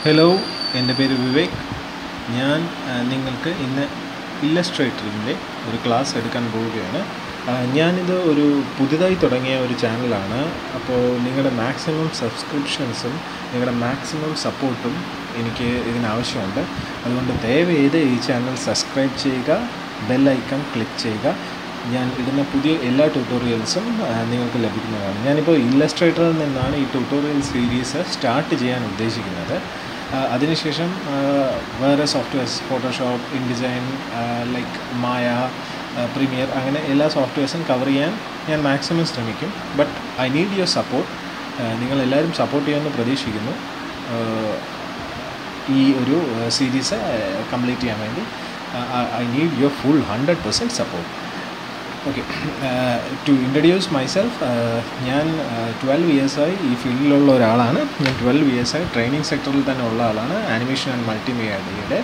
hello എൻ്റെ പേര് വിവേക് ഞാൻ ആ, നിങ്ങൾക്ക് ഇന്ന് ഇല്ലസ്ട്രേറ്ററിൻ്റെ ഒരു ക്ലാസ് എടുക്കാൻ പോവുകയാണ് ആ, ഞാനിത് ഒരു പുതുതായി തുടങ്ങിയ ഒരു ചാനലാണ് അപ്പോൾ നിങ്ങളുടെ മാക്സിമം സബ്സ്ക്രിപ്ഷൻസും നിങ്ങളുടെ മാക്സിമം സപ്പോർട്ടും എനിക്ക് ഇതിനാവശ്യമുണ്ട് അതുകൊണ്ട് ദയവ് ചെയ്ത് ഈ ചാനൽ സബ്സ്ക്രൈബ് ചെയ്യുക ബെൽ ഐക്കൺ ക്ലിക്ക് ചെയ്യുക ഞാൻ ഇടുന്ന പുതിയ എല്ലാ ട്യൂട്ടോറിയൽസും ആ, നിങ്ങൾക്ക് ലഭിക്കുന്നതാണ് ഞാനിപ്പോൾ ഇല്ലസ്ട്രേറ്ററിൽ നിന്നാണ് ഈ ട്യൂട്ടോറിയൽ സീരീസ് സ്റ്റാർട്ട് ചെയ്യാൻ ഉദ്ദേശിക്കുന്നത് ആ, അതിനുശേഷം ആ, വേറെ softwares Photoshop InDesign like Maya Premiere അങ്ങനെ എല്ലാ സോഫ്റ്റ്വെയർസും കവർ ചെയ്യാൻ ഞാൻ മാക്സിമം ശ്രമിക്കും but I need your support നിങ്ങളെല്ലാവരും സപ്പോർട്ട് ചെയ്യുമെന്ന് പ്രതീക്ഷിക്കുന്നു ആ, ഈ ഒരു സീരീസ് കംപ്ലീറ്റ് ചെയ്യാൻ വേണ്ടി I need your full hundred percent support okay to introduce myself ഞാൻ ട്വൽവ് ഇയേഴ്സായി ഈ ഫീൽഡിലുള്ള ഒരാളാണ് ഞാൻ ട്വൽവ് ഇയേഴ്സായി ട്രെയിനിങ് സെക്ടറിൽ തന്നെ ഉള്ള ആളാണ് ആനിമേഷൻ ആൻഡ് മൾട്ടിമീഡിയയുടെ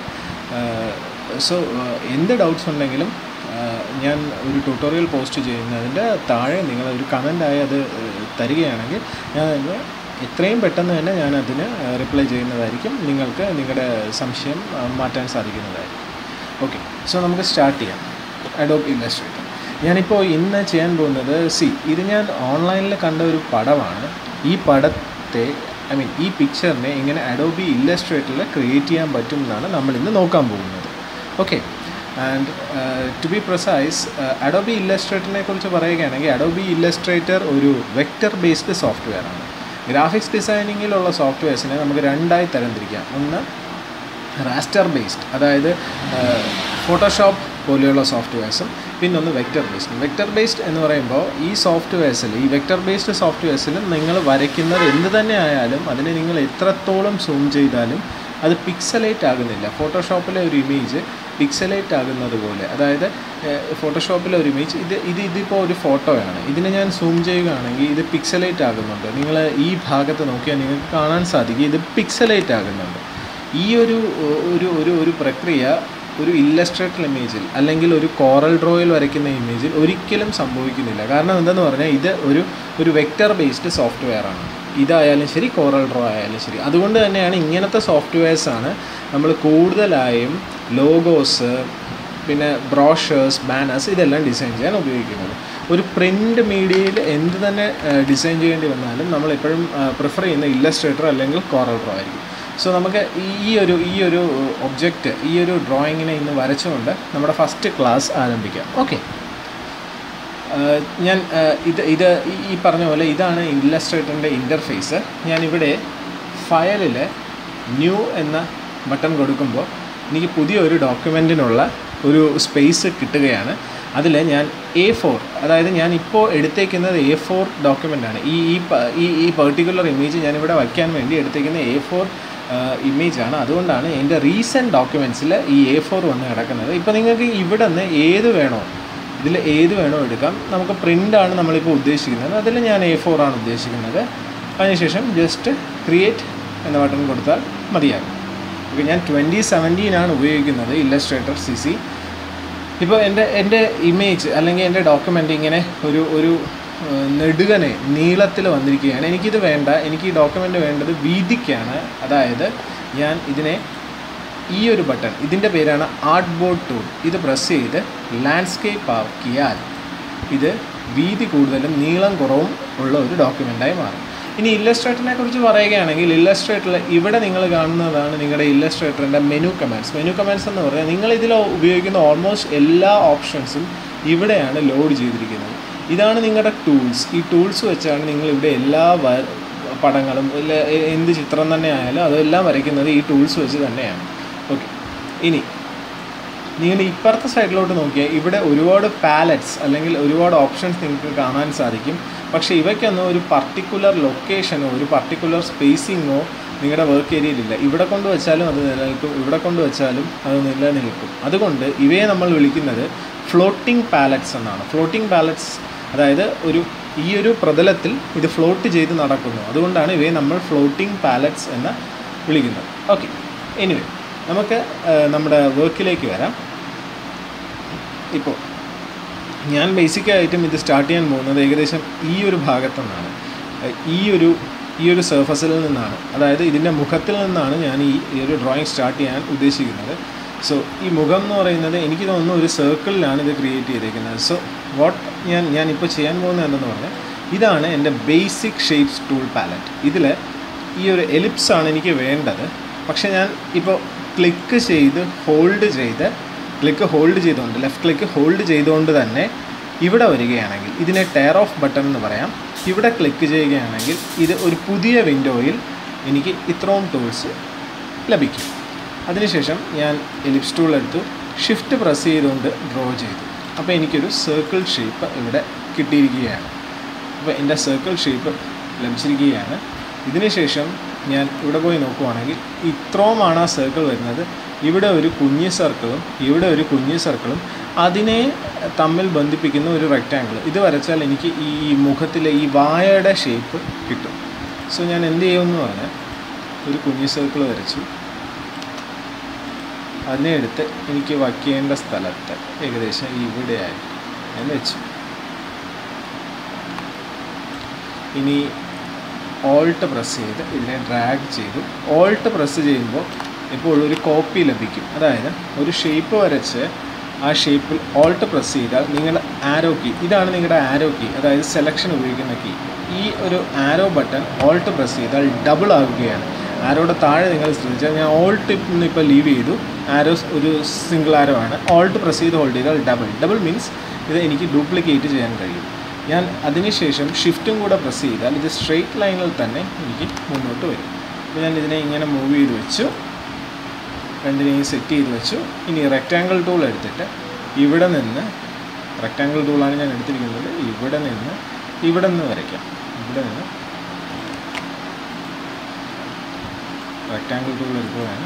സോ എന്ത് ഡൗട്ട്സ് ഉണ്ടെങ്കിലും uh, ഞാൻ ഒരു ട്യൂട്ടോറിയൽ പോസ്റ്റ് ചെയ്യുന്നതിൻ്റെ താഴെ നിങ്ങൾ ഒരു കമൻ്റായി അത് uh, തരികയാണെങ്കിൽ ഞാൻ അതിന് എത്രയും പെട്ടെന്ന് തന്നെ ഞാൻ അതിന് റിപ്ലൈ ചെയ്യുന്നതായിരിക്കും നിങ്ങൾക്ക് നിങ്ങളുടെ സംശയം uh, മാറ്റാൻ സാധിക്കുന്നതായിരിക്കും ഓക്കെ സോ നമുക്ക് സ്റ്റാർട്ട് ചെയ്യാം അഡോബ് ഇല്ലസ്ട്രേറ്റർ ഞാനിപ്പോൾ ഇന്ന് ചെയ്യാൻ പോകുന്നത് സി ഇത് ഞാൻ ഓൺലൈനിൽ കണ്ട ഒരു പടമാണ് ഈ പടത്തെ ഐ മീൻ ഈ പിക്ചറിനെ ഇങ്ങനെ അഡോബി ഇല്ലസ്ട്രേറ്ററിൽ ക്രിയേറ്റ് ചെയ്യാൻ പറ്റും എന്നാണ് നമ്മൾ ഇന്ന് നോക്കാൻ പോകുന്നത് okay and to be precise Adobe ഇല്ലസ്ട്രേറ്ററിനെ കുറിച്ച് പറയുകയാണെങ്കിൽ അഡോബി ഇല്ലസ്ട്രേറ്റർ ഒരു വെക്റ്റർ ബേസ്ഡ് സോഫ്റ്റ്വെയർ ആണ് ഗ്രാഫിക്സ് ഡിസൈനിങ്ങിലുള്ള സോഫ്റ്റ്വെയർസിനെ നമുക്ക് രണ്ടായി തരംതിരിക്കാം ഒന്ന് റാസ്റ്റർ ബേസ്ഡ് അതായത് ഫോട്ടോഷോപ്പ് പോലെയുള്ള സോഫ്റ്റ്വെയർസും പിന്നൊന്ന് വെക്റ്റർ ബേസ്ഡ് വെക്റ്റർ ബേസ്ഡ് എന്ന് പറയുമ്പോൾ ഈ സോഫ്റ്റ്വെയർസിൽ ഈ വെക്റ്റർ ബേസ്ഡ് സോഫ്റ്റ്വെയർസിലും നിങ്ങൾ വരയ്ക്കുന്നത് എന്ത് തന്നെ ആയാലും അതിനെ നിങ്ങൾ എത്രത്തോളം സൂം ചെയ്താലും അത് പിക്സലേറ്റ് ആകുന്നില്ല ഫോട്ടോഷോപ്പിലെ ഒരു ഇമേജ് പിക്സലേറ്റ് ആകുന്നത് പോലെ അതായത് ഫോട്ടോഷോപ്പിലെ ഒരു ഇമേജ് ഇത് ഇത് ഇതിപ്പോൾ ഒരു ഫോട്ടോയാണ് ഇതിനെ ഞാൻ സൂം ചെയ്യുകയാണെങ്കിൽ ഇത് പിക്സലേറ്റ് ആകുന്നുണ്ട് നിങ്ങൾ ഈ ഭാഗത്ത് നോക്കിയാൽ നിങ്ങൾക്ക് കാണാൻ സാധിക്കും ഇത് പിക്സലേറ്റ് ആകുന്നുണ്ട് ഈ ഒരു ഒരു ഒരു ഒരു പ്രക്രിയ ഒരു ഇല്ലസ്ട്രേറ്റർ ഇമേജിൽ അല്ലെങ്കിൽ ഒരു കോറൽ ഡ്രോയിൽ വരയ്ക്കുന്ന ഇമേജിൽ ഒരിക്കലും സംഭവിക്കുന്നില്ല കാരണം എന്തെന്ന് പറഞ്ഞാൽ ഇത് ഒരു ഒരു വെക്റ്റർ ബേസ്ഡ് സോഫ്റ്റ്വെയർ ആണ് ഇതായാലും ശരി കോറൽ ഡ്രോ ആയാലും ശരി അതുകൊണ്ട് തന്നെയാണ് ഇങ്ങനത്തെ സോഫ്റ്റ്വെയർസാണ് നമ്മൾ കൂടുതലായും ലോഗോസ് പിന്നെ ബ്രോഷേഴ്സ് ബാനേഴ്സ് ഇതെല്ലാം ഡിസൈൻ ചെയ്യാൻ ഉപയോഗിക്കുന്നത് ഒരു പ്രിൻ്റ് മീഡിയയിൽ എന്ത് തന്നെ ഡിസൈൻ ചെയ്യേണ്ടി വന്നാലും നമ്മൾ എപ്പോഴും പ്രിഫർ ചെയ്യുന്ന ഇല്ലസ്ട്രേറ്റർ അല്ലെങ്കിൽ കോറൽ ഡ്രോ ആയിരിക്കും സോ നമുക്ക് ഈ ഒരു ഈ ഒരു ഒബ്ജക്റ്റ് ഈ ഒരു ഡ്രോയിങ്ങിനെ ഇന്ന് വരച്ചുകൊണ്ട് നമ്മുടെ ഫസ്റ്റ് ക്ലാസ് ആരംഭിക്കാം ഓക്കെ ഞാൻ ഇത് ഇത് ഈ പറഞ്ഞ പോലെ ഇതാണ് ഇല്ലസ്ട്രേറ്ററിൻ്റെ ഇൻ്റർഫേസ് ഞാനിവിടെ ഫയലിൽ ന്യൂ എന്ന ബട്ടൺ കൊടുക്കുമ്പോൾ എനിക്ക് പുതിയൊരു ഡോക്യുമെൻറ്റിനുള്ള ഒരു സ്പേസ് കിട്ടുകയാണ് അതിൽ ഞാൻ എ ഫോർ അതായത് ഞാൻ ഇപ്പോൾ എടുത്തേക്കുന്നത് എ ഫോർ ഡോക്യുമെൻ്റാണ് ഈ ഈ ഈ ഈ പെർട്ടിക്കുലർ ഇമേജ് ഞാനിവിടെ വയ്ക്കാൻ വേണ്ടി എടുത്തേക്കുന്ന എ ഫോർ ഇമേജാണ് അതുകൊണ്ടാണ് എൻ്റെ റീസെൻറ്റ് ഡോക്യുമെൻറ്റ്സിൽ ഈ എ ഫോർ വന്ന് കിടക്കുന്നത് ഇപ്പോൾ നിങ്ങൾക്ക് ഇവിടെ നിന്ന് ഏത് വേണോ ഇതിൽ ഏത് വേണോ എടുക്കാം നമുക്ക് പ്രിൻ്റാണ് നമ്മളിപ്പോൾ ഉദ്ദേശിക്കുന്നത് അതിൽ ഞാൻ എ ഫോർ ആണ് ഉദ്ദേശിക്കുന്നത് അതിനുശേഷം ജസ്റ്റ് ക്രിയേറ്റ് എന്ന ബട്ടൺ കൊടുത്താൽ മതിയാകും ഓക്കെ ഞാൻ ട്വൻറ്റി സെവൻറ്റീനാണ് ഉപയോഗിക്കുന്നത് ഇല്ലസ്ട്രേറ്റർ സി സി ഇപ്പോൾ എൻ്റെ എൻ്റെ ഇമേജ് അല്ലെങ്കിൽ എൻ്റെ ഡോക്യുമെൻ്റ് ഇങ്ങനെ ഒരു ഒരു നെടുകനെ നീളത്തിൽ വന്നിരിക്കുകയാണ് എനിക്കിത് വേണ്ട എനിക്ക് ഈ ഡോക്യുമെൻ്റ് വേണ്ടത് വീതിക്കാണ് അതായത് ഞാൻ ഇതിനെ ഈ ഒരു ബട്ടൺ ഇതിൻ്റെ പേരാണ് ആർട്ട് ബോർഡ് ടൂൾ ഇത് പ്രസ് ചെയ്ത് ലാൻഡ്സ്കേപ്പ് ആക്കിയാൽ ഇത് വീതി കൂടുതലും നീളം കുറവും ഉള്ള ഒരു ഡോക്യുമെൻ്റായി മാറും ഇനി ഇല്ലസ്ട്രേറ്ററിനെ കുറിച്ച് പറയുകയാണെങ്കിൽ ഇല്ലസ്ട്രേറ്ററിൽ ഇവിടെ നിങ്ങൾ കാണുന്നതാണ് നിങ്ങളുടെ ഇല്ലസ്ട്രേറ്ററിൻ്റെ മെനു കമാൻഡ്സ് മെനു കമാൻഡ്സ് എന്ന് പറഞ്ഞാൽ നിങ്ങൾ ഇതിൽ ഉപയോഗിക്കുന്ന ഓൾമോസ്റ്റ് എല്ലാ ഓപ്ഷൻസും ഇവിടെയാണ് ലോഡ് ചെയ്തിരിക്കുന്നത് ഇതാണ് നിങ്ങളുടെ ടൂൾസ് ഈ ടൂൾസ് വെച്ചാണ് നിങ്ങൾ ഇവിടെ എല്ലാ പടങ്ങളും എന്ത് ചിത്രം തന്നെ ആയാലും അതെല്ലാം വരയ്ക്കുന്നത് ഈ ടൂൾസ് വെച്ച് തന്നെയാണ് ഓക്കെ ഇനി നിങ്ങൾ ഇപ്പുറത്തെ സൈഡിലോട്ട് നോക്കിയാൽ ഇവിടെ ഒരുപാട് പാലറ്റ്സ് അല്ലെങ്കിൽ ഒരുപാട് ഓപ്ഷൻസ് നിങ്ങൾക്ക് കാണാൻ സാധിക്കും പക്ഷേ ഇവയ്ക്കൊന്നും ഒരു പർട്ടിക്കുലർ ലൊക്കേഷനോ ഒരു പർട്ടിക്കുലർ സ്പേസിങ്ങോ നിങ്ങളുടെ വർക്ക് ഏരിയയിലില്ല ഇവിടെ കൊണ്ട് വെച്ചാലും അത് നിലനിൽക്കും ഇവിടെ കൊണ്ട് വെച്ചാലും അത് നിലനിൽക്കും അതുകൊണ്ട് ഇവയെ നമ്മൾ വിളിക്കുന്നത് ഫ്ലോട്ടിംഗ് പാലറ്റ്സ് എന്നാണ് ഫ്ലോട്ടിംഗ് പാലറ്റ്സ് അതായത് ഒരു ഈ ഒരു പ്രതലത്തിൽ ഇത് ഫ്ലോട്ട് ചെയ്ത് നടക്കുന്നു അതുകൊണ്ടാണ് ഇവയെ നമ്മൾ ഫ്ലോട്ടിംഗ് പാലറ്റ്സ് എന്ന് വിളിക്കുന്നത് ഓക്കെ എനിവേ നമുക്ക് നമ്മുടെ വർക്കിലേക്ക് വരാം ഇപ്പോൾ ഞാൻ ബേസിക്കായിട്ടും ഇത് സ്റ്റാർട്ട് ചെയ്യാൻ പോകുന്നത് ഏകദേശം ഈ ഒരു ഭാഗത്തു നിന്നാണ് ഈ ഒരു ഈ ഒരു സർഫസിൽ നിന്നാണ് അതായത് ഇതിൻ്റെ മുഖത്തിൽ നിന്നാണ് ഞാൻ ഈ ഈ ഒരു ഡ്രോയിങ് സ്റ്റാർട്ട് ചെയ്യാൻ ഉദ്ദേശിക്കുന്നത് സോ ഈ മുഖം എന്ന് പറയുന്നത് എനിക്ക് തോന്നുന്നു ഒരു സർക്കിളിലാണ് ഇത് ക്രിയേറ്റ് ചെയ്തേക്കുന്നത് സോ വാട്ട് ഞാൻ ഞാൻ ഇപ്പോൾ ചെയ്യാൻ പോകുന്നത് എന്തെന്ന് പറഞ്ഞാൽ ഇതാണ് എൻ്റെ ബേസിക് ഷേപ്സ് ടൂൾ പാലറ്റ് ഇതിൽ ഈ ഒരു എലിപ്സ് ആണ് എനിക്ക് വേണ്ടത് പക്ഷേ ഞാൻ ഇപ്പോൾ ക്ലിക്ക് ചെയ്ത് ഹോൾഡ് ചെയ്ത് ക്ലിക്ക് ഹോൾഡ് ചെയ്തുകൊണ്ട് ലെഫ്റ്റ് ക്ലിക്ക് ഹോൾഡ് ചെയ്തുകൊണ്ട് തന്നെ ഇവിടെ വരികയാണെങ്കിൽ ഇതിനെ ടയർ ഓഫ് ബട്ടൺ എന്ന് പറയാം ഇവിടെ ക്ലിക്ക് ചെയ്യുകയാണെങ്കിൽ ഇത് ഒരു പുതിയ വിൻഡോയിൽ എനിക്ക് ഇത്രയും ടൂൾസ് ലഭിക്കും അതിനുശേഷം ഞാൻ എലിപ്സ് ടൂൾ എടുത്തു ഷിഫ്റ്റ് പ്രസ് ചെയ്തുകൊണ്ട് ഡ്രോ ചെയ്തു അപ്പോൾ എനിക്കൊരു സർക്കിൾ ഷേപ്പ് ഇവിടെ കിട്ടിയിരിക്കുകയാണ് അപ്പോൾ എൻ്റെ സർക്കിൾ ഷേപ്പ് ലഭിച്ചിരിക്കുകയാണ് ഇതിനുശേഷം ഞാൻ ഇവിടെ പോയി നോക്കുവാണെങ്കിൽ ഇത്രയുമാണ് ആ സർക്കിൾ വരുന്നത് ഇവിടെ ഒരു കുഞ്ഞ് സർക്കിളും ഇവിടെ ഒരു കുഞ്ഞ് സർക്കിളും അതിനെ തമ്മിൽ ബന്ധിപ്പിക്കുന്ന ഒരു റെക്റ്റാങ്കിൾ ഇത് വരച്ചാൽ എനിക്ക് ഈ മുഖത്തിലെ ഈ വായയുടെ ഷേപ്പ് കിട്ടും സോ ഞാൻ എന്ത് ചെയ്യുമെന്ന് പറഞ്ഞാൽ ഒരു കുഞ്ഞ് സർക്കിൾ വരച്ചു അതിനെ എടുത്ത് എനിക്ക് വയ്ക്കേണ്ട സ്ഥലത്ത് ഏകദേശം ഇവിടെയായി ഞാൻ വെച്ചു ഇനി ഓൾട്ട് പ്രസ് ചെയ്ത് ഇതിനെ ഡ്രാഗ് ചെയ്തു ഓൾട്ട് പ്രസ് ചെയ്യുമ്പോൾ ഇപ്പോൾ ഒരു കോപ്പി ലഭിക്കും അതായത് ഒരു ഷേപ്പ് വരച്ച് ആ ഷേപ്പിൽ ഓൾട്ട് പ്രസ് ചെയ്താൽ നിങ്ങളുടെ ആരോ കീ ഇതാണ് നിങ്ങളുടെ ആരോ കീ അതായത് സെലക്ഷൻ ഉപയോഗിക്കുന്ന കീ ഈ ഒരു ആരോ ബട്ടൺ ഓൾട്ട് പ്രസ് ചെയ്താൽ ഡബിൾ ആവുകയാണ് ആരോടെ താഴെ നിങ്ങൾ ശ്രദ്ധിച്ചാൽ ഞാൻ ഓൾട്ട് ഇന്ന് ഇപ്പോൾ ലീവ് ചെയ്തു ആരോസ് ഒരു സിംഗിൾ ആരോ ആണ് ഓൾട്ട് പ്രസ് ചെയ്ത് ഹോൾഡ് ചെയ്താൽ ഡബിൾ ഡബിൾ മീൻസ് ഇത് എനിക്ക് ഡ്യൂപ്ലിക്കേറ്റ് ചെയ്യാൻ കഴിയും ഞാൻ അതിനുശേഷം ഷിഫ്റ്റും കൂടെ പ്രസ് ചെയ്താൽ ഇത് സ്ട്രെയിറ്റ് ലൈനിൽ തന്നെ എനിക്ക് മുന്നോട്ട് വരും അപ്പോൾ ഞാൻ ഇതിനെ ഇങ്ങനെ മൂവ് ചെയ്ത് വെച്ചു രണ്ടിനെയും സെറ്റ് ചെയ്ത് വെച്ചു ഇനി റെക്റ്റാങ്കിൾ ടൂൾ എടുത്തിട്ട് ഇവിടെ നിന്ന് റെക്റ്റാങ്കിൾ ടൂളാണ് ഞാൻ എടുത്തിരിക്കുന്നത് ഇവിടെ നിന്ന് ഇവിടെ നിന്ന് വരയ്ക്കാം ഇവിടെ നിന്ന് റെക്റ്റാങ്കിൾ ടൂൾ എടുക്കുകയാണ്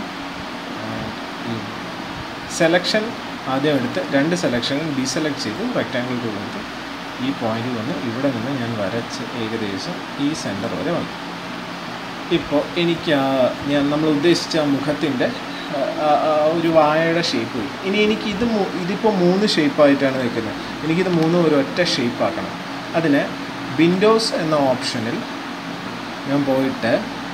സെലക്ഷൻ ആദ്യം എടുത്ത് രണ്ട് സെലക്ഷനും ഡീസെലക്ട് ചെയ്ത് റെക്റ്റാങ്കിൾ ടൂൾ എടുത്ത് ഈ പോയിന്റ് വന്ന് ഇവിടെ നിന്ന് ഞാൻ വരച്ച് ഏകദേശം ഈ സെൻറ്റർ വരെ വന്നു ഇപ്പോൾ എനിക്ക് ആ ഞാൻ നമ്മൾ ഉദ്ദേശിച്ച ആ മുഖത്തിൻ്റെ ഒരു വായയുടെ ഷേപ്പ് കിട്ടും ഇനി എനിക്ക് ഇത് മൂ- ഇതിപ്പോൾ മൂന്ന് ഷേപ്പായിട്ടാണ് നിൽക്കുന്നത് എനിക്കിത് മൂന്നും ഒരു ഒറ്റ ഷേപ്പ് ആക്കണം അതിന് വിൻഡോസ് എന്ന ഓപ്ഷനിൽ ഞാൻ പോയിട്ട്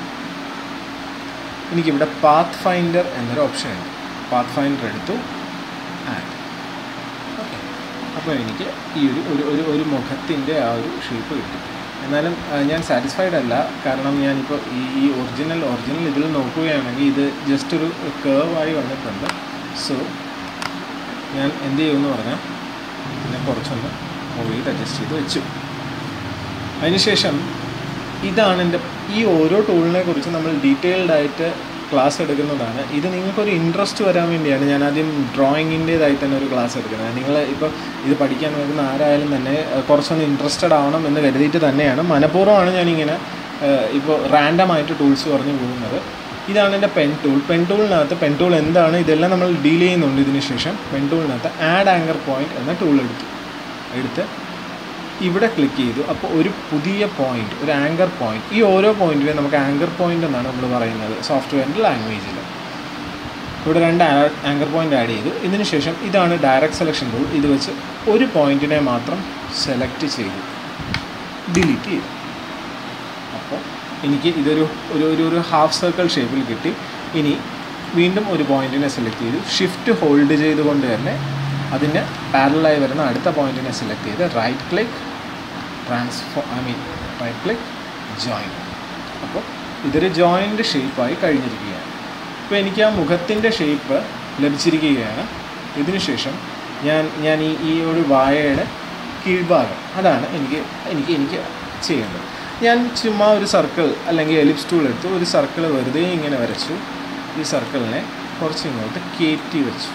എനിക്കിവിടെ പാത്ത് ഫൈൻഡർ എന്നൊരു ഓപ്ഷൻ ഉണ്ട് പാത്ത് ഫൈൻഡർ എടുത്തു ആഡ് ഓക്കെ അപ്പോൾ എനിക്ക് ഈ ഒരു ഒരു ഒരു ഒരു മുഖത്തിൻ്റെ ആ ഒരു ഷേപ്പ് കിട്ടി എന്നാലും ആ, ഞാൻ സാറ്റിസ്ഫൈഡ് അല്ല കാരണം ഞാനിപ്പോൾ ഈ ഈ ഒറിജിനൽ ഒറിജിനൽ ഇതിൽ നോക്കുകയാണെങ്കിൽ ഇത് ജസ്റ്റ് ഒരു കേർവായി വന്നിട്ടുണ്ട് സോ ഞാൻ എന്ത് ചെയ്യുമെന്ന് പറഞ്ഞാൽ ഇതിനെ കുറച്ചൊന്ന് മൂവ് ചെയ്ത് അഡ്ജസ്റ്റ് ചെയ്ത് വെച്ചു അതിനുശേഷം ഇതാണ് എൻ്റെ ഈ ഓരോ ടൂളിനെ കുറിച്ച് നമ്മൾ ഡീറ്റെയിൽഡ് ആയിട്ട് ക്ലാസ് എടുക്കുന്നതാണ് ഇത് നിങ്ങൾക്കൊരു ഇൻട്രസ്റ്റ് വരാൻ വേണ്ടിയാണ് ഞാൻ ആദ്യം ഡ്രോയിങ്ങിൻ്റേതായി തന്നെ ഒരു ക്ലാസ് എടുക്കുന്നത് നിങ്ങൾ ഇപ്പോൾ ഇത് പഠിക്കാൻ വരുന്ന ആരായാലും തന്നെ അഹ് കുറച്ചൊന്ന് ഇൻട്രസ്റ്റഡ് ആവണം എന്ന് കരുതിയിട്ട് തന്നെയാണ് മനഃപൂർവ്വമാണ് ഞാനിങ്ങനെ അഹ് ഇപ്പോൾ റാൻഡമായിട്ട് ടൂൾസ് പറഞ്ഞു പോകുന്നത് ഇതാണ് എൻ്റെ പെൻ ടൂൾ പെൻ ടൂളിനകത്ത് പെൻ ടൂൾ എന്താണ് ഇതെല്ലാം നമ്മൾ ഡീൽ ചെയ്യുന്നുണ്ട് ഇതിന് ശേഷം പെൻ ടൂളിനകത്ത് ആഡ് ആങ്കർ പോയിന്റ് എന്ന ടൂൾ എടുത്തു എടുത്ത് ഇവിടെ ക്ലിക്ക് ചെയ്തു അപ്പോൾ ഒരു പുതിയ പോയിന്റ് ഒരു ആങ്കർ പോയിന്റ് ഈ ഓരോ പോയിന്റിനെ നമുക്ക് ആങ്കർ പോയിന്റ് എന്നാണ് നമ്മൾ പറയുന്നത് സോഫ്റ്റ്വെയറിൻ്റെ ലാംഗ്വേജിൽ ഇവിടെ രണ്ട് ആങ്കർ പോയിന്റ് ആഡ് ചെയ്തു ഇതിന് ശേഷം ഇതാണ് ഡയറക്റ്റ് സെലക്ഷൻ ടൂൾ ഇത് വെച്ച് ഒരു പോയിന്റിനെ മാത്രം സെലക്ട് ചെയ്തു ഡിലീറ്റ് ചെയ്തു അപ്പോൾ എനിക്ക് ഇതൊരു ഒരു ഒരു ഒരു ഹാഫ് സർക്കിൾ ഷേപ്പിൽ കിട്ടി ഇനി വീണ്ടും ഒരു പോയിന്റിനെ സെലക്ട് ചെയ്തു ഷിഫ്റ്റ് ഹോൾഡ് ചെയ്തുകൊണ്ട് തന്നെ അതിന് പാരലായി വരുന്ന അടുത്ത പോയിന്റിനെ സെലക്ട് ചെയ്ത് right click transform I mean right click join അപ്പോൾ ഇതൊരു ജോയിൻ്റ് ഷേപ്പായി കഴിഞ്ഞിരിക്കുകയാണ് ഇപ്പോൾ എനിക്ക് ആ മുഖത്തിൻ്റെ ഷേപ്പ് ലഭിച്ചിരിക്കുകയാണ് ഇതിനുശേഷം ഞാൻ ഞാൻ ഈ ഈ ഒരു വായയുടെ കീഴ്ഭാഗം അതാണ് എനിക്ക് എനിക്ക് എനിക്ക് ചെയ്യേണ്ടത് ഞാൻ ചുമ്മാ ഒരു സർക്കിൾ അല്ലെങ്കിൽ എലിപ്സ് ടൂൾ എടുത്ത് ഒരു സർക്കിൾ വെറുതെ ഇങ്ങനെ വരച്ചു ഈ സർക്കിളിനെ കുറച്ച് ഇങ്ങോട്ട് കയറ്റി വെച്ചു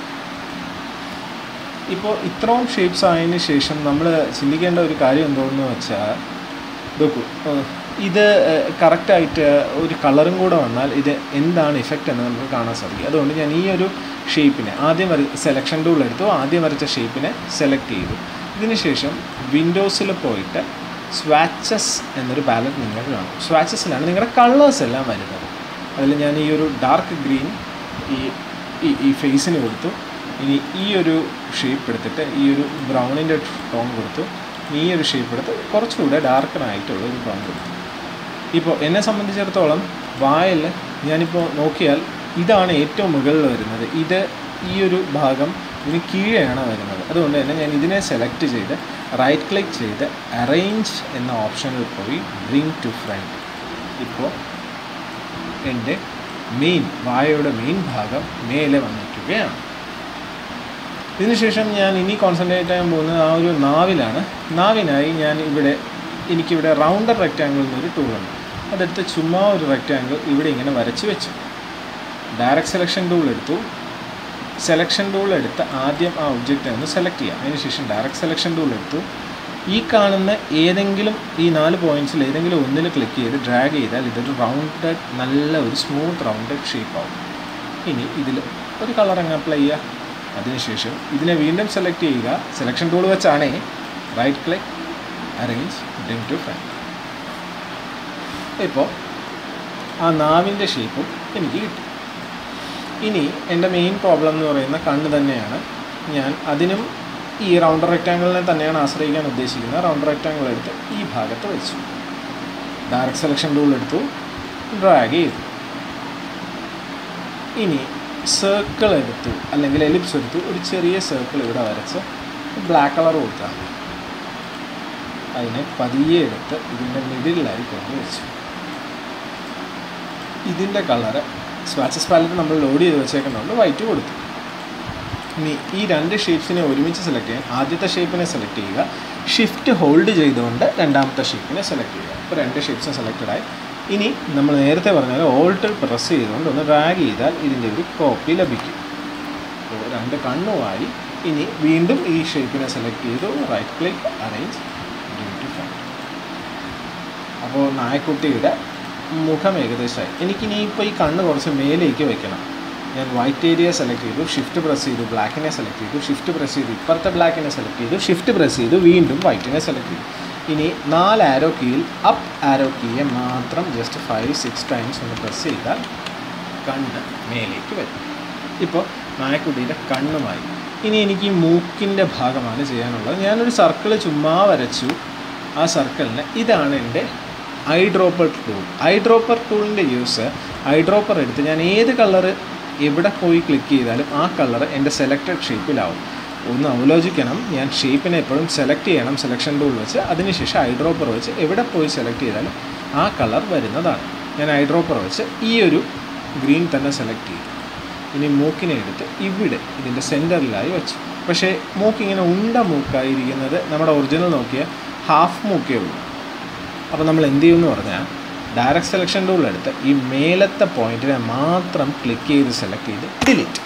ഇപ്പോൾ ഇത്രയും ഷേപ്സ് ആയതിന് ശേഷം നമ്മൾ ചിന്തിക്കേണ്ട ഒരു കാര്യം എന്തോന്ന് വെച്ചാൽ നോക്കൂ ഏഹ് ഇത് കറക്റ്റായിട്ട് ഒരു കളറും കൂടെ വന്നാൽ ഇത് എന്താണ് ഇഫക്റ്റ് എന്ന് നമുക്ക് കാണാൻ സാധിക്കും അതുകൊണ്ട് ഞാൻ ഈ ഒരു ഷേപ്പിനെ ആദ്യം വര സെലക്ഷൻ ടൂൾ എടുത്തു ആദ്യം വരച്ച ഷേപ്പിനെ സെലക്ട് ചെയ്തു ഇതിനുശേഷം വിൻഡോസിൽ പോയിട്ട് സ്വാച്ചസ് എന്നൊരു പാലറ്റ് നിങ്ങൾക്ക് കാണും സ്വാച്ചസിലാണ് നിങ്ങളുടെ കളേഴ്സ് എല്ലാം വരുന്നത് അതിൽ ഞാൻ ഈ ഒരു ഡാർക്ക് ഗ്രീൻ ഈ ഈ ഈ ഫേസിന് കൊടുത്തു ഇനി ഈ ഒരു ഷേപ്പ് എടുത്തിട്ട് ഈ ഒരു ബ്രൗണിൻ്റെ ടോൺ കൊടുത്തു ഇനി ഈ ഒരു ഷേപ്പ് എടുത്ത് കുറച്ചുകൂടെ ഡാർക്കനായിട്ടുള്ള ഒരു ടോൺ കൊടുത്തു ഇപ്പോൾ എന്നെ സംബന്ധിച്ചിടത്തോളം വായിൽ ഞാനിപ്പോൾ നോക്കിയാൽ ഇതാണ് ഏറ്റവും മുകളിൽ വരുന്നത് ഇത് ഈ ഒരു ഭാഗം ഇതിന് കീഴെയാണ് വരുന്നത് അതുകൊണ്ട് തന്നെ ഞാൻ ഇതിനെ സെലക്ട് ചെയ്ത് റൈറ്റ് ക്ലിക്ക് ചെയ്ത് അറേഞ്ച് എന്ന ഓപ്ഷനിൽ പോയി ബ്രിങ് ടു ഫ്രണ്ട് ഇപ്പോൾ എൻ്റെ മെയിൻ വായയുടെ മെയിൻ ഭാഗം മേലെ വന്നിരിക്കുകയാണ് ഇതിനുശേഷം ഞാൻ ഇനി കോൺസെൻട്രേറ്റ് ചെയ്യാൻ പോകുന്നത് ആ ഒരു നാവിലാണ് നാവിനായി ഞാൻ ഇവിടെ എനിക്കിവിടെ റൗണ്ടർ റെക്റ്റാങ്കിൾ എന്നൊരു ടൂളുണ്ട് അതെടുത്ത് ചുമ്മാ ഒരു റെക്റ്റാങ്കിൾ ഇവിടെ ഇങ്ങനെ വരച്ച് വെച്ചു ഡയറക്റ്റ് സെലക്ഷൻ ടൂൾ എടുത്തു സെലക്ഷൻ ടൂൾ എടുത്ത് ആദ്യം ആ ഒബ്ജക്റ്റ് ഒന്ന് സെലക്ട് ചെയ്യാം അതിനുശേഷം ഡയറക്റ്റ് സെലക്ഷൻ ടൂൾ എടുത്തു ഈ കാണുന്ന ഏതെങ്കിലും ഈ നാല് പോയിന്റ്സിൽ ഏതെങ്കിലും ഒന്നിൽ ക്ലിക്ക് ചെയ്ത് ഡ്രാഗ് ചെയ്താൽ ഇതൊരു റൗണ്ടഡ് നല്ല ഒരു സ്മൂത്ത് റൗണ്ടഡ് ഷേപ്പ് ആവും ഇനി ഇതിൽ ഒരു കളർ അങ്ങ് അപ്ലൈ ചെയ്യുക അതിനുശേഷം ഇതിനെ വീണ്ടും സെലക്ട് ചെയ്യുക സെലക്ഷൻ ടൂൾ വെച്ചാണേ right click arrange bring to front ഇപ്പോൾ ആ നാവിൻ്റെ ഷേപ്പും എനിക്ക് കിട്ടി ഇനി എൻ്റെ മെയിൻ പ്രോബ്ലം എന്ന് പറയുന്ന കണ്ണ് തന്നെയാണ് ഞാൻ അതിനും ഈ റൗണ്ടർ റെക്റ്റാങ്കിളിനെ തന്നെയാണ് ആശ്രയിക്കാൻ ഉദ്ദേശിക്കുന്നത് റൗണ്ടർ റെക്റ്റാങ്കിൾ എടുത്ത് ഈ ഭാഗത്ത് വെച്ചു ഡയറക്റ്റ് സെലക്ഷൻ ടൂൾ എടുത്തു ഡ്രാഗ് ചെയ്തു ഇനി സർക്കിൾ എടുത്തു അല്ലെങ്കിൽ എലിപ്സ് എടുത്തു ഒരു ചെറിയ സർക്കിൾ ഇവിടെ വരച്ച് ബ്ലാക്ക് കളർ കൊടുത്താൽ മതി അതിനെ പതിയെ എടുത്ത് ഇതിൻ്റെ മിഡിലായി കൊണ്ട് വെച്ചു ഇതിൻ്റെ കളറ് സ്വാച്ചസ് പാലറ്റ് നമ്മൾ ലോഡ് ചെയ്ത് വെച്ചേക്കുന്നതുകൊണ്ട് വൈറ്റ് കൊടുത്തു ഇനി ഈ രണ്ട് ഷേപ്സിനെ ഒരുമിച്ച് സെലക്ട് ചെയ്യാൻ ആദ്യത്തെ ഷേപ്പിനെ സെലക്ട് ചെയ്യുക ഷിഫ്റ്റ് ഹോൾഡ് ചെയ്തുകൊണ്ട് രണ്ടാമത്തെ ഷേപ്പിനെ സെലക്ട് ചെയ്യുക ഇപ്പോൾ രണ്ട് ഷേപ്സും സെലക്റ്റഡ് ആയി ഇനി നമ്മൾ നേരത്തെ പറഞ്ഞാൽ ഓൾട്ട് പ്രസ് ചെയ്തുകൊണ്ട് ഒന്ന് ഡ്രാഗ് ചെയ്താൽ ഇതിൻ്റെ ഒരു കോപ്പി ലഭിക്കും അപ്പോൾ രണ്ട് കണ്ണുമായി ഇനി വീണ്ടും ഈ ഷേപ്പിനെ സെലക്ട് ചെയ്തു right click arrange to front അപ്പോൾ നായക്കുട്ടിയുടെ മുഖം ഏകദേശമായി എനിക്കിനി ഇപ്പോൾ ഈ കണ്ണ് കുറച്ച് മേലേക്ക് വെക്കണം ഞാൻ വൈറ്റ് ഏരിയ സെലക്ട് ചെയ്തു ഷിഫ്റ്റ് പ്രസ് ചെയ്തു ബ്ലാക്കിനെ സെലക്ട് ചെയ്തു ഷിഫ്റ്റ് പ്രസ് ചെയ്തു ഇപ്പുറത്തെ ബ്ലാക്കിനെ സെലക്ട് ചെയ്തു ഷിഫ്റ്റ് പ്രസ് ചെയ്തു വീണ്ടും വൈറ്റിനെ സെലക്ട് ചെയ്തു ഇനി നാല് ആരോ കീയിൽ അപ്പ് ആരോ കീയെ മാത്രം ജസ്റ്റ് ഫൈവ് സിക്സ് ടൈംസ് ഒന്ന് പ്രസ് ചെയ്താൽ കണ്ണ് മേലേക്ക് വരും ഇപ്പോൾ നായക്കുട്ടിയുടെ കണ്ണുമായി ഇനി എനിക്ക് ഈ മൂക്കിൻ്റെ ഭാഗമാണ് ചെയ്യാനുള്ളത് ഞാനൊരു സർക്കിൾ ചുമ്മാ വരച്ചു ആ സർക്കിളിന് ഇതാണ് എൻ്റെ eye dropper tool eye dropper ടൂളിൻ്റെ യൂസ് ഐ ഡ്രോപ്പർ എടുത്ത് ഞാൻ ഏത് കളറ് എവിടെ പോയി ക്ലിക്ക് ചെയ്താലും ആ കളർ എൻ്റെ സെലക്റ്റഡ് ഷേപ്പിലാവും ഒന്ന് ആലോചിക്കണം ഞാൻ ഷേപ്പിനെ എപ്പോഴും സെലക്ട് ചെയ്യണം സെലക്ഷൻ ടൂൾ വെച്ച് അതിനുശേഷം ഐ ഡ്രോപ്പർ വെച്ച് എവിടെ പോയി സെലക്ട് ചെയ്താലും ആ കളർ വരുന്നതാണ് ഞാൻ ഐ ഡ്രോപ്പർ വെച്ച് ഈ ഒരു ഗ്രീൻ തന്നെ സെലക്ട് ചെയ്തു ഇനി മൂക്കിനെ എടുത്ത് ഇവിടെ ഇതിൻ്റെ സെൻറ്ററിലായി വെച്ചു പക്ഷേ മൂക്കിങ്ങനെ ഉണ്ട മൂക്കായിരിക്കുന്നത് നമ്മുടെ ഒറിജിനൽ നോക്കിയാൽ ഹാഫ് മൂക്കേ ഉള്ളൂ അപ്പോൾ നമ്മൾ എന്ത് ചെയ്യുമെന്ന് പറഞ്ഞാൽ ഡയറക്റ്റ് സെലക്ഷൻ ടൂൾ എടുത്ത് ഈ മേലത്തെ പോയിന്റിനെ മാത്രം ക്ലിക്ക് ചെയ്ത് സെലക്ട് ചെയ്ത് ഡിലീറ്റ്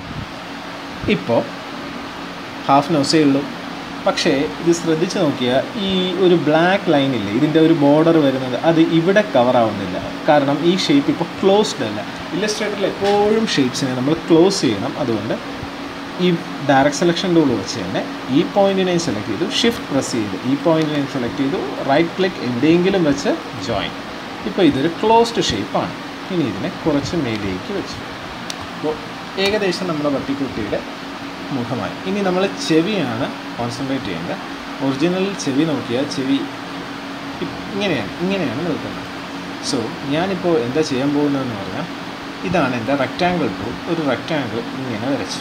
ഇപ്പോൾ ഹാഫ് നോസേ ഉള്ളൂ പക്ഷേ ഇത് ശ്രദ്ധിച്ച് നോക്കിയാൽ ഈ ഒരു ബ്ലാക്ക് ലൈൻ ഇല്ലേ ഇതിൻ്റെ ഒരു ബോർഡർ വരുന്നത് അത് ഇവിടെ കവർ ആവുന്നില്ല കാരണം ഈ ഷേപ്പ് ഇപ്പോൾ ക്ലോസ്ഡ് അല്ല ഇല്ലസ്ട്രേറ്ററിൽ എപ്പോഴും ഷേപ്സിനെ നമ്മൾ ക്ലോസ് ചെയ്യണം അതുകൊണ്ട് ഈ ഡയറക്റ്റ് സെലക്ഷൻ ടൂൾ വെച്ച് തന്നെ ഈ പോയിന്റിനെയും സെലക്ട് ചെയ്തു ഷിഫ്റ്റ് പ്രസ് ചെയ്ത് ഈ പോയിന്റിനെയും സെലക്ട് ചെയ്തു റൈറ്റ് ക്ലിക്ക് എവിടെയെങ്കിലും വെച്ച് ജോയിൻ ഇപ്പോൾ ഇതൊരു ക്ലോസ്ഡ് ഷേപ്പാണ് ഇനി ഇതിനെ കുറച്ച് മേലേക്ക് വെച്ചു അപ്പോൾ ഏകദേശം നമ്മുടെ പട്ടിക്കുട്ടിയുടെ മുഖമായി ഇനി നമ്മൾ ചെവിയാണ് കോൺസെൻട്രേറ്റ് ചെയ്യേണ്ടത് ഒറിജിനലിൽ ചെവി നോക്കിയാൽ ചെവി ഇ- ഇങ്ങനെയാണ് ഇങ്ങനെയാണ് നിൽക്കുന്നത് സോ ഞാനിപ്പോൾ എന്താ ചെയ്യാൻ പോകുന്നതെന്ന് പറഞ്ഞാൽ ഇതാണ് എൻ്റെ റെക്റ്റാങ്കിൾ ടൂൾ ഒരു റെക്റ്റാങ്കിൾ ഇങ്ങനെ വരച്ചു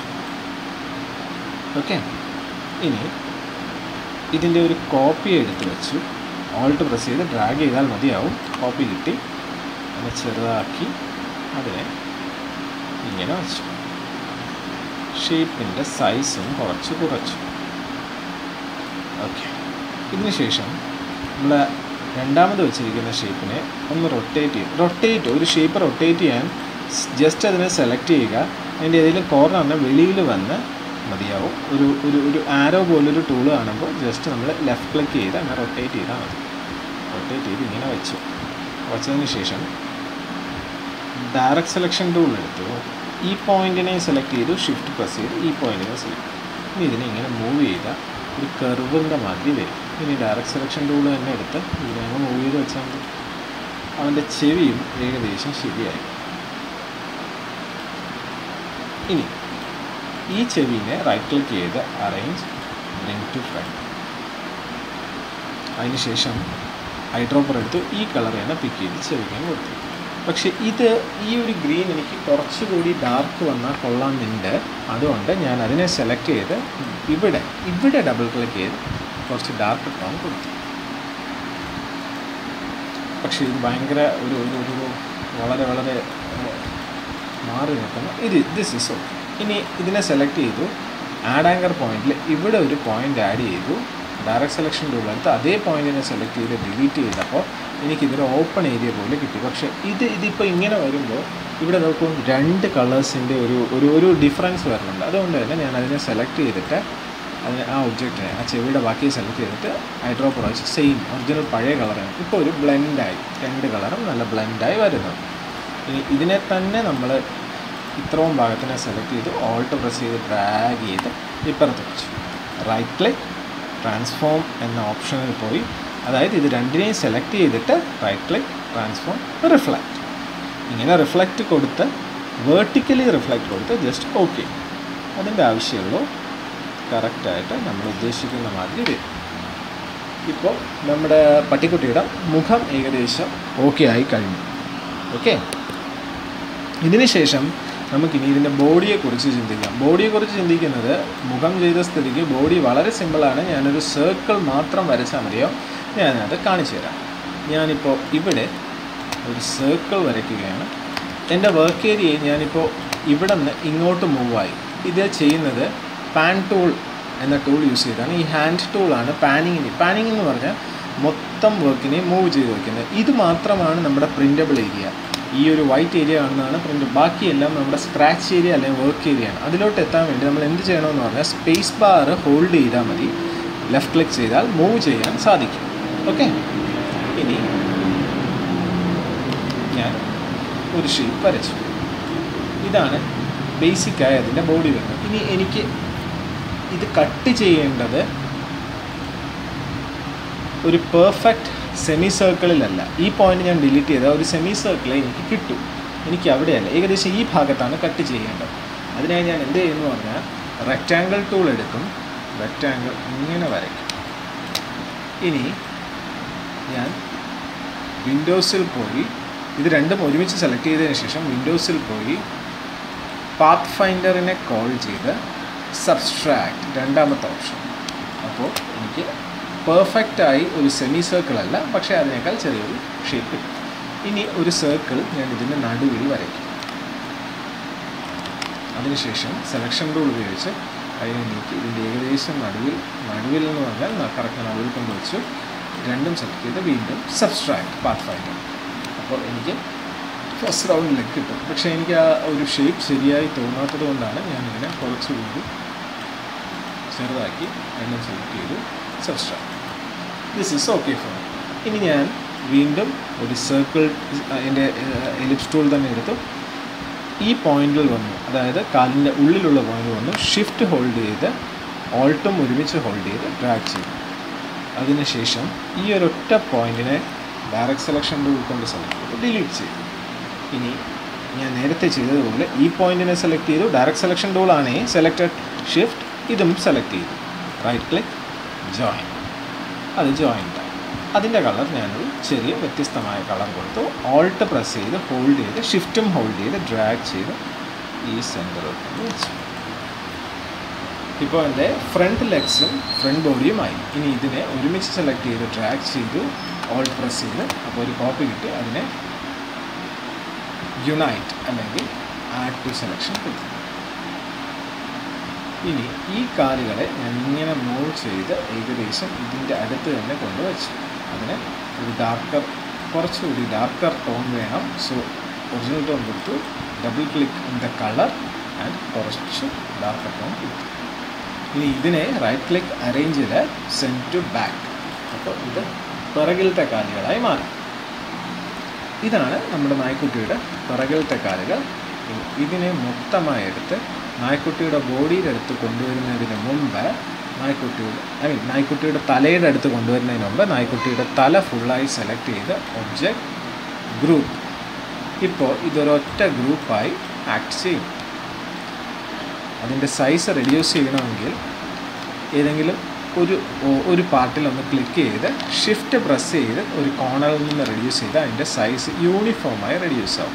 ഓക്കെ ഇനി ഇതിൻ്റെ ഒരു കോപ്പി എടുത്ത് വെച്ചു ഓൾട്ട് പ്രസ് ചെയ്ത് ഡ്രാഗ് ചെയ്താൽ മതിയാവും കോപ്പി കിട്ടി അതിനെ ചെറുതാക്കി അതിനെ ഇങ്ങനെ വെച്ചു ഷേപ്പിൻ്റെ സൈസും കുറച്ച് കുറച്ചു ഓക്കെ ഇതിന് ശേഷം നമ്മൾ രണ്ടാമത് വെച്ചിരിക്കുന്ന ഷേപ്പിനെ ഒന്ന് റൊട്ടേറ്റ് ചെയ്യും റൊട്ടേറ്റ് ഒരു ഷേപ്പ് റൊട്ടേറ്റ് ചെയ്യാൻ ജസ്റ്റ് അതിനെ സെലക്ട് ചെയ്യുക അതിൻ്റെ ഏതെങ്കിലും കോർണറിന് വെളിയിൽ വന്ന് മതിയാവും ഒരു ഒരു ഒരു ആരോ പോലൊരു ടൂൾ കാണുമ്പോൾ ജസ്റ്റ് നമ്മൾ ലെഫ്റ്റ് ക്ലിക്ക് ചെയ്ത് അങ്ങനെ റൊട്ടേറ്റ് ചെയ്താൽ മതി റൊട്ടേറ്റ് ചെയ്ത് ഇങ്ങനെ വെച്ചു വച്ചതിന് ശേഷം ഡയറക്റ്റ് സെലക്ഷൻ ടൂൾ എടുത്തു ഈ പോയിന്റിനെ സെലക്ട് ചെയ്തു ഷിഫ്റ്റ് പ്രസ് ചെയ്ത് ഈ പോയിന്റിനെ സെലക്ട് ഇനി ഇതിനെ ഇങ്ങനെ മൂവ് ചെയ്താൽ ഒരു കർവിൻ്റെ മാതിരി വരും ഇനി ഡയറക്റ്റ് സെലക്ഷൻ ടൂൾ തന്നെ എടുത്ത് ഇതിനെ അങ്ങ് മൂവ് ചെയ്ത് വെച്ചാൽ മതി അവൻ്റെ ചെവിയും ഏകദേശം ശരിയായി ഇനി ഈ ചെവിനെ റൈറ്റ് ക്ലിക്ക് ചെയ്ത് അറേഞ്ച് ബ്രിങ് ടു ഫ്രണ്ട് അതിനുശേഷം ഐ ഡ്രോപ്പർ എടുത്തു ഈ കളർ തന്നെ പിക്ക് ചെയ്ത് ചെവിക്കാൻ കൊടുത്തു പക്ഷേ ഇത് ഈ ഒരു ഗ്രീൻ എനിക്ക് കുറച്ചുകൂടി ഡാർക്ക് വന്നാൽ കൊള്ളാമെന്നുണ്ട് അതുകൊണ്ട് ഞാൻ അതിനെ സെലക്ട് ചെയ്ത് ഇവിടെ ഇവിടെ ഡബിൾ ക്ലിക്ക് ചെയ്ത് കുറച്ച് ഡാർക്ക് ടോൺ കൊടുത്തു പക്ഷേ ഇത് ഭയങ്കര ഒരു ഒരു ഒരു വളരെ വളരെ ഏഹ്, മാറി നിൽക്കുന്ന ഇത് ദിസ് ഇസ് ഓക്കെ ഇനി ഇതിനെ സെലക്ട് ചെയ്തു ആഡ് ആങ്കർ പോയിന്റിൽ ഇവിടെ ഒരു പോയിന്റ് ആഡ് ചെയ്തു ഡയറക്റ്റ് സെലക്ഷൻ ടൂൾ എടുത്ത് അതേ പോയിന്റിനെ സെലക്ട് ചെയ്ത് ഡിലീറ്റ് ചെയ്തപ്പോൾ എനിക്കിതൊരു ഓപ്പൺ ഏരിയ പോലെ കിട്ടി പക്ഷേ ഇത് ഇതിപ്പോൾ ഇങ്ങനെ വരുമ്പോൾ ഇവിടെ നോക്കൂ രണ്ട് കളേഴ്സിൻ്റെ ഒരു ഒരു ഒരു ഡിഫറൻസ് വരുന്നുണ്ട് അതുകൊണ്ട് തന്നെ ഞാൻ അതിനെ സെലക്ട് ചെയ്തിട്ട് അതിന് ആ ഒബ്ജക്റ്റിനെ ആ ചെവിയുടെ ബാക്കി സെലക്ട് ചെയ്തിട്ട് ഐഡ്രോപ്പർ വെച്ച് സെയിം ഒറിജിനൽ പഴയ കളറാണ് ഇപ്പോൾ ഒരു ബ്ലെൻഡായി രണ്ട് കളറും നല്ല ബ്ലെൻഡായി വരുന്നു ഇനി ഇതിനെ തന്നെ നമ്മൾ ഇത്രയും ഭാഗത്തിനെ സെലക്ട് ചെയ്ത് ഓൾട്ട് പ്രസ് ചെയ്ത് ഡ്രാഗ് ചെയ്ത് ഇപ്പുറത്ത് വെച്ചു റൈറ്റ് ക്ലിക്ക് ട്രാൻസ്ഫോം എന്ന ഓപ്ഷനിൽ പോയി അതായത് ഇത് രണ്ടിനെയും സെലക്ട് ചെയ്തിട്ട് റൈറ്റ് ക്ലിക്ക് ട്രാൻസ്ഫോം റിഫ്ലക്റ്റ് ഇങ്ങനെ റിഫ്ലക്റ്റ് കൊടുത്ത് വേർട്ടിക്കലി റിഫ്ലക്റ്റ് കൊടുത്ത് ജസ്റ്റ് ഓക്കെ അതിൻ്റെ ആവശ്യമുള്ളൂ കറക്റ്റായിട്ട് നമ്മൾ ഉദ്ദേശിക്കുന്ന മാതിരി വരും ഇപ്പോൾ നമ്മുടെ പട്ടിക്കുട്ടിയുടെ മുഖം ഏകദേശം ഓക്കെ ആയി കഴിഞ്ഞു ഓക്കെ ഇതിന് ശേഷം നമുക്കിനി ഇതിൻ്റെ ബോഡിയെക്കുറിച്ച് ചിന്തിക്കാം ബോഡിയെക്കുറിച്ച് ചിന്തിക്കുന്നത് മുഖം ചെയ്ത സ്ഥിതിക്ക് ബോഡി വളരെ സിമ്പിളാണ് ഞാനൊരു സർക്കിൾ മാത്രം വരച്ചാൽ മതിയോ ഞാനത് കാണിച്ചു തരാം ഞാനിപ്പോൾ ഇവിടെ ഒരു സർക്കിൾ വരയ്ക്കുകയാണ് എൻ്റെ വർക്ക് ഏരിയയിൽ ഞാനിപ്പോൾ ഇവിടെ നിന്ന് ഇങ്ങോട്ട് മൂവായി ഇത് ചെയ്യുന്നത് പാൻ ടൂൾ എന്ന ടൂൾ യൂസ് ചെയ്താണ് ഈ ഹാൻഡ് ടൂളാണ് പാനിങ്ങിന് പാനിങ് എന്ന് പറഞ്ഞാൽ മൊത്തം വർക്കിനെ മൂവ് ചെയ്ത് വയ്ക്കുന്നത് ഇത് മാത്രമാണ് നമ്മുടെ പ്രിൻ്റബിൾ ഏരിയ ഈ ഒരു വൈറ്റ് ഏരിയ കാണുന്നതാണ് പ്രിൻ്റ് ബാക്കിയെല്ലാം നമ്മുടെ സ്ക്രാച്ച് ഏരിയ അല്ലെങ്കിൽ വർക്ക് ഏരിയ ആണ് അതിലോട്ട് എത്താൻ വേണ്ടി നമ്മൾ എന്ത് ചെയ്യണമെന്ന് പറഞ്ഞാൽ സ്പേസ് ബാർ ഹോൾഡ് ചെയ്താൽ മതി ലെഫ്റ്റ് ക്ലിക്ക് ചെയ്താൽ മൂവ് ചെയ്യാൻ സാധിക്കും ഓക്കെ ഇനി ഞാൻ ഒരു ഷേപ്പ് വരച്ചു ഇതാണ് ബേസിക്കായി അതിൻ്റെ ബോഡി വരുന്നത് ഇനി എനിക്ക് ഇത് കട്ട് ചെയ്യേണ്ടത് ഒരു പെർഫെക്റ്റ് സെമി സർക്കിളിലല്ല ഈ പോയിന്റ് ഞാൻ ഡിലീറ്റ് ചെയ്താൽ ഒരു സെമി സർക്കിളെ എനിക്ക് കിട്ടും എനിക്ക് അവിടെയല്ല ഏകദേശം ഈ ഭാഗത്താണ് കട്ട് ചെയ്യേണ്ടത് അതിനായി ഞാൻ എന്ത് ചെയ്യുന്നു പറഞ്ഞാൽ റെക്റ്റാങ്കിൾ ടൂൾ എടുക്കും റെക്റ്റാങ്കിൾ ഇങ്ങനെ വരയ്ക്കും ഇനി ഞാൻ വിൻഡോസിൽ പോയി ഇത് രണ്ടും ഒരുമിച്ച് സെലക്ട് ചെയ്തതിന് ശേഷം വിൻഡോസിൽ പോയി പാത്ത് ഫൈൻഡറിനെ കോൾ ചെയ്ത് സബ്സ്ട്രാക്ട് രണ്ടാമത്തെ ഓപ്ഷൻ അപ്പോൾ എനിക്ക് പെർഫെക്റ്റായി ഒരു സെമി സർക്കിൾ അല്ല പക്ഷേ അതിനേക്കാൾ ചെറിയൊരു ഷേപ്പ് കിട്ടും ഇനി ഒരു സർക്കിൾ ഞാൻ ഇതിൻ്റെ നടുവിൽ വരയ്ക്കും അതിനുശേഷം സെലക്ഷൻ ടൂൾ ഉപയോഗിച്ച് അതിനെ നീക്കി ഇതിൻ്റെ ഏകദേശം നടുവിൽ നടുവിൽ എന്ന് പറഞ്ഞാൽ കറക്റ്റ് നടുവിൽ കൊണ്ടുവച്ചു രണ്ടും സെലക്ട് ചെയ്ത് വീണ്ടും സബ്സ്ട്രാക്ട് പാത്ത് ഫൈൻഡർ അപ്പോൾ എനിക്ക് ഫസ്റ്റ് റൗണ്ടിലേക്ക് കിട്ടും പക്ഷേ എനിക്ക് ആ ഒരു ഷേപ്പ് ശരിയായി തോന്നാത്തത് കൊണ്ടാണ് ഞാനിങ്ങനെ കുറച്ചുകൂടി ചെറുതാക്കി രണ്ടും സെലക്ട് ചെയ്തു subtract this is okay for ഇനി ഞാൻ വീണ്ടും ഒരു സർക്കിൾ എൻ്റെ എലിപ്സ് ടൂൾ തന്നെ എടുത്തു ഈ പോയിന്റിൽ വന്നു അതായത് കാലിൻ്റെ ഉള്ളിലുള്ള പോയിന്റ് വന്നു ഷിഫ്റ്റ് ഹോൾഡ് ചെയ്ത് ഓൾട്ടും ഒരുമിച്ച് ഹോൾഡ് ചെയ്ത് ഡ്രാഗ് ചെയ്തു അതിനുശേഷം ഈ ഒരൊറ്റ പോയിന്റിനെ ഡയറക്റ്റ് സെലക്ഷൻ ടൂൾ കൊണ്ട് സെലക്ട് ചെയ്ത് ഡിലീറ്റ് ചെയ്തു ഇനി ഞാൻ നേരത്തെ ചെയ്തതുപോലെ ഈ പോയിന്റിനെ സെലക്ട് ചെയ്തു ഡയറക്റ്റ് സെലക്ഷൻ ടൂൾ ആണേ സെലക്റ്റഡ് ഷിഫ്റ്റ് ഇതും സെലക്ട് ചെയ്തു റൈറ്റ് ക്ലിക്ക് ജോയിൻ അത് ജോയിൻ്റ് ആയി അതിൻ്റെ കളർ ഞാനൊരു ചെറിയ വ്യത്യസ്തമായ കളർ കൊടുത്തു ഓൾട്ട് പ്രസ് ചെയ്ത് ഹോൾഡ് ചെയ്ത് ഷിഫ്റ്റും ഹോൾഡ് ചെയ്ത് ഡ്രാഗ് ചെയ്ത് ഈ സെൻറ്ററിൽ കൊണ്ട് വെച്ചു ഇപ്പോൾ എൻ്റെ ഫ്രണ്ട് ലെഗ്സും ഫ്രണ്ട് ബോഡിയുമായി ഇനി ഇതിനെ ഒരുമിച്ച് സെലക്ട് ചെയ്ത് ഡ്രാഗ് ചെയ്തു ഓൾട്ട് പ്രസ് ചെയ്ത് അപ്പോൾ ഒരു കോപ്പി കിട്ടി അതിനെ യുണൈറ്റ് അല്ലെങ്കിൽ ആഡ് ടു സെലക്ഷൻ കൊടുത്തു ഇനി ഈ കാലുകളെ ഞാൻ ഇങ്ങനെ മൂവ് ചെയ്ത് ഏകദേശം ഇതിൻ്റെ അടുത്ത് തന്നെ കൊണ്ടുവച്ചു അതിന് ഒരു ഡാർക്കർ കുറച്ചുകൂടി ഡാർക്കർ ടോൺ വേണം സോ ഒറിജിനൽ ടോൺ കൊടുത്തു double click in the colour and കുറച്ച് ഡാർക്കർ ടോൺ കൊടുത്തു ഇനി ഇതിനെ റൈറ്റ് ക്ലിക്ക് അറേഞ്ച് ചെയ്ത് സെൻഡ് ടു ബാക്ക് അപ്പോൾ ഇത് പിറകിലത്തെ കാലുകളായി മാറി ഇതാണ് നമ്മുടെ നായ്ക്കുട്ടിയുടെ പിറകിലത്തെ കാലുകൾ ഇതിനെ മൊത്തമായി എടുത്ത് നായ്ക്കുട്ടിയുടെ ബോഡിയുടെ അടുത്ത് കൊണ്ടുവരുന്നതിന് മുമ്പ് നായ്ക്കുട്ടിയുടെ ഐ മീൻ നായ്ക്കുട്ടിയുടെ തലയുടെ അടുത്ത് കൊണ്ടുവരുന്നതിന് മുമ്പ് നായ്ക്കുട്ടിയുടെ തല ഫുള്ളായി സെലക്ട് ചെയ്ത് ഒബ്ജക്റ്റ് ഗ്രൂപ്പ് ഇപ്പോൾ ഇതൊരൊറ്റ ഗ്രൂപ്പായി ആക്ട് ചെയ്യും അതിൻ്റെ സൈസ് റെഡ്യൂസ് ചെയ്യണമെങ്കിൽ ഏതെങ്കിലും ഒരു ഒ- ഒരു പാർട്ടിൽ ഒന്ന് ക്ലിക്ക് ചെയ്ത് ഷിഫ്റ്റ് പ്രസ് ചെയ്ത് ഒരു കോണറിൽ നിന്ന് റെഡ്യൂസ് ചെയ്ത് അതിൻ്റെ സൈസ് യൂണിഫോമായി റെഡ്യൂസ് ആവും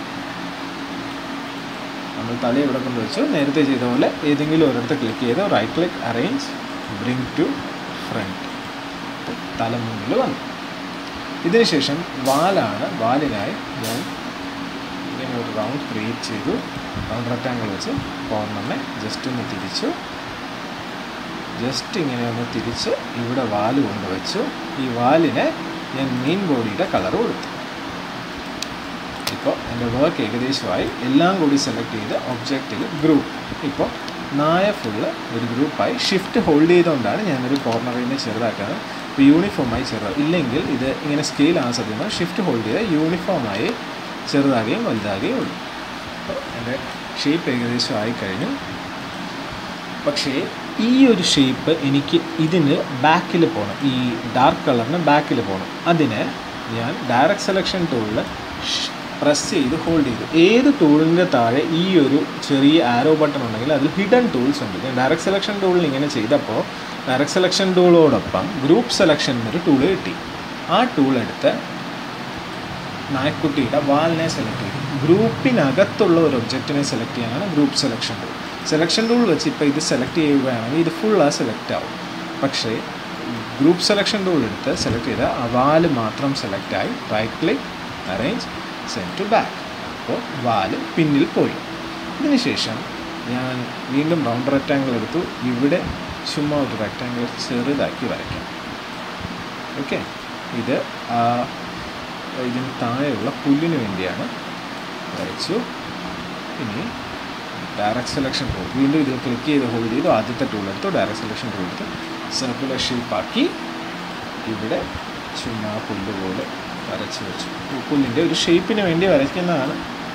നമ്മൾ തല ഇവിടെ കൊണ്ട് വെച്ചു നേരത്തെ ചെയ്ത പോലെ ഏതെങ്കിലും ഒരിടത്ത് ക്ലിക്ക് ചെയ്ത് right click arrange bring to front തല മുന്നിൽ വന്നു ഇതിനുശേഷം വാലാണ് വാലിനായി ഞാൻ ഇങ്ങനെ ഒരു റൗണ്ട് ക്രിയേറ്റ് ചെയ്തു റൗണ്ട് റെക്റ്റാങ്കിൾ വെച്ച് കോർണറിനെ ജസ്റ്റ് ഒന്ന് തിരിച്ചു ജസ്റ്റ് ഇങ്ങനെ ഒന്ന് തിരിച്ച് ഇവിടെ വാല് കൊണ്ടുവച്ചു ഈ വാലിനെ ഞാൻ മെയിൻ ബോഡിയുടെ കളർ കൊടുത്തു ഇപ്പോൾ എൻ്റെ വർക്ക് ഏകദേശമായി എല്ലാം കൂടി സെലക്ട് ചെയ്ത് ഒബ്ജക്റ്റിൽ ഗ്രൂപ്പ് ഇപ്പോൾ നായ ഫുള്ള് ഒരു ഗ്രൂപ്പായി ഷിഫ്റ്റ് ഹോൾഡ് ചെയ്തുകൊണ്ടാണ് ഞാനൊരു കോർണറിൽ നിന്ന് ചെറുതാക്കാറ് ഇപ്പോൾ യൂണിഫോമായി ചെറുതാക്കും ഇല്ലെങ്കിൽ ഇത് ഇങ്ങനെ സ്കെയിൽ ആകാൻ സാധ്യത ഷിഫ്റ്റ് ഹോൾഡ് ചെയ്ത് യൂണിഫോമായി ചെറുതാകുകയും വലുതാകുകയും ഉള്ളൂ അപ്പോൾ എൻ്റെ ഷേപ്പ് ഏകദേശം ആയിക്കഴിഞ്ഞു പക്ഷേ ഈ ഒരു ഷേപ്പ് എനിക്ക് ഇതിന് ബാക്കിൽ പോകണം ഈ ഡാർക്ക് കളറിന് ബാക്കിൽ പോകണം അതിന് ഞാൻ ഡയറക്റ്റ് സെലക്ഷൻ ടൂളിൽ പ്രസ് ചെയ്ത് ഹോൾഡ് ചെയ്തു ഏത് ടൂളിൻ്റെ താഴെ ഈ ഒരു ചെറിയ ആരോ ബട്ടൺ ഉണ്ടെങ്കിൽ അതിൽ ഹിഡൻ ടൂൾസ് ഉണ്ട് ഞാൻ ഡയറക്റ്റ് സെലക്ഷൻ ടൂളിൽ ഇങ്ങനെ ചെയ്തപ്പോൾ ഡയറക്റ്റ് സെലക്ഷൻ ടൂളോടൊപ്പം ഗ്രൂപ്പ് സെലക്ഷൻ എന്നൊരു ടൂൾ കിട്ടി ആ ടൂൾ എടുത്ത് നായ്ക്കുട്ടിയുടെ വാലിനെ സെലക്ട് ചെയ്തു ഗ്രൂപ്പിനകത്തുള്ള ഒരു ഒബ്ജക്റ്റിനെ സെലക്ട് ചെയ്യാനാണ് group selection tool selection tool വെച്ച് ഇപ്പോൾ ഇത് സെലക്ട് ചെയ്യുകയാണെങ്കിൽ ഇത് ഫുൾ ആ സെലക്ട് ആവും പക്ഷേ ഗ്രൂപ്പ് സെലക്ഷൻ ടൂൾ എടുത്ത് സെലക്ട് ചെയ്ത് ആ വാല് മാത്രം സെലക്ട് ആയി right click arrange send to back അപ്പോൾ വാല് പിന്നിൽ പോയി ഇതിനുശേഷം ഞാൻ വീണ്ടും റൗണ്ട് റെക്റ്റാങ്കിൾ എടുത്തു ഇവിടെ ചുമ്മാ ഒരു റെക്റ്റാങ്കിൾ ചെറുതാക്കി വരയ്ക്കാം ഓക്കെ ഇത് ആ ഇതിന് താഴെയുള്ള പുല്ലിന് വേണ്ടിയാണ് വരച്ചു ഇനി ഡയറക്റ്റ് സെലക്ഷൻ ടൂൾ വീണ്ടും ഇതിൽ ക്ലിക്ക് ചെയ്ത് ഹോൾഡ് ചെയ്തു ആദ്യത്തെ ടൂൾ എടുത്തു ഡയറക്റ്റ് സെലക്ഷൻ ടൂൾ എടുത്ത് സർക്കുലർ ഷേപ്പാക്കി ഇവിടെ ചുമ്മാ പുല്ല് പോലെ വരച്ച് വെച്ചു പു- പുല്ലിൻ്റെ ഒരു ഷേപ്പിന് വേണ്ടി വരയ്ക്കുന്നതാണ്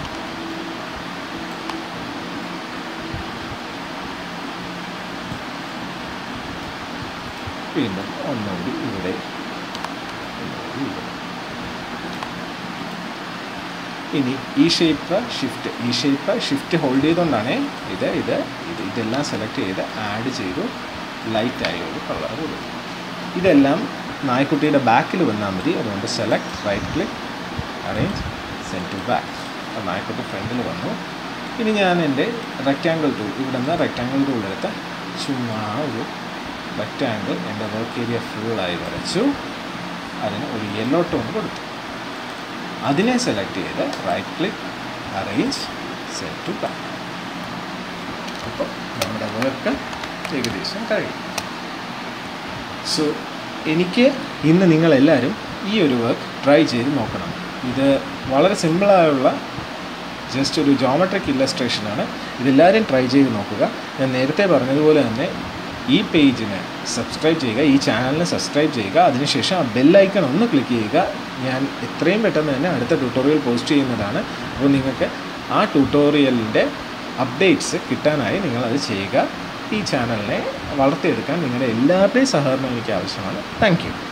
വീണ്ടും ഒന്നുകൂടി ഇവിടെ ഒന്നുകൂടി ഇവിടെ ഇനി ഈ ഷേപ്പ് ഷിഫ്റ്റ് ഈ ഷേപ്പ് ഷിഫ്റ്റ് ഹോൾഡ് ചെയ്തുകൊണ്ടാണ് ഇത് ഇത് ഇത് ഇതെല്ലാം സെലക്ട് ചെയ്ത് ആഡ് ചെയ്തു ലൈറ്റായി ഒരു കളർ കൊടുക്കും ഇതെല്ലാം നായ്ക്കുട്ടിയുടെ ബാക്കിൽ വന്നാൽ മതി അതുകൊണ്ട് select right click arrange send to back അപ്പോൾ നായ്ക്കുട്ടി ഫ്രണ്ടിൽ വന്നു ഇനി ഞാൻ എൻ്റെ റെക്റ്റാങ്കിൾ ടൂൾ ഇവിടെ നിന്ന് റെക്റ്റാങ്കിൾ ടൂൾ എടുത്ത് ചുമ്മാ ഒരു റെക്റ്റാങ്കിൾ എൻ്റെ വർക്ക് ഏരിയ ഫുള്ളായി വരച്ചു അതിന് ഒരു യെല്ലോ ടോൺ കൊടുത്തു അതിനെ സെലക്ട് ചെയ്ത് right click arrange set to back അപ്പോൾ നമ്മുടെ വർക്ക് ഏകദേശം കഴിയും സോ എനിക്ക് ഇന്ന് നിങ്ങളെല്ലാവരും ഈ ഒരു വർക്ക് ട്രൈ ചെയ്ത് നോക്കണം ഇത് വളരെ സിമ്പിളായുള്ള ജസ്റ്റ് ഒരു ജോമെട്രിക് ഇല്ലസ്ട്രേഷനാണ് ഇതെല്ലാവരും ട്രൈ ചെയ്ത് നോക്കുക ഞാൻ നേരത്തെ പറഞ്ഞതുപോലെ തന്നെ ഈ പേജിന് സബ്സ്ക്രൈബ് ചെയ്യുക ഈ ചാനലിന് സബ്സ്ക്രൈബ് ചെയ്യുക അതിനുശേഷം ആ ബെല്ലൈക്കൺ ഒന്ന് ക്ലിക്ക് ചെയ്യുക ഞാൻ എത്രയും പെട്ടെന്ന് തന്നെ അടുത്ത ട്യൂട്ടോറിയൽ പോസ്റ്റ് ചെയ്യുന്നതാണ് അപ്പോൾ നിങ്ങൾക്ക് ആ ട്യൂട്ടോറിയലിൻ്റെ അപ്ഡേറ്റ്സ് കിട്ടാനായി നിങ്ങളത് ചെയ്യുക ഈ ചാനലിനെ വളർത്തിയെടുക്കാൻ നിങ്ങളുടെ എല്ലാവരുടെയും സഹകരണം എനിക്ക് ആവശ്യമാണ് താങ്ക്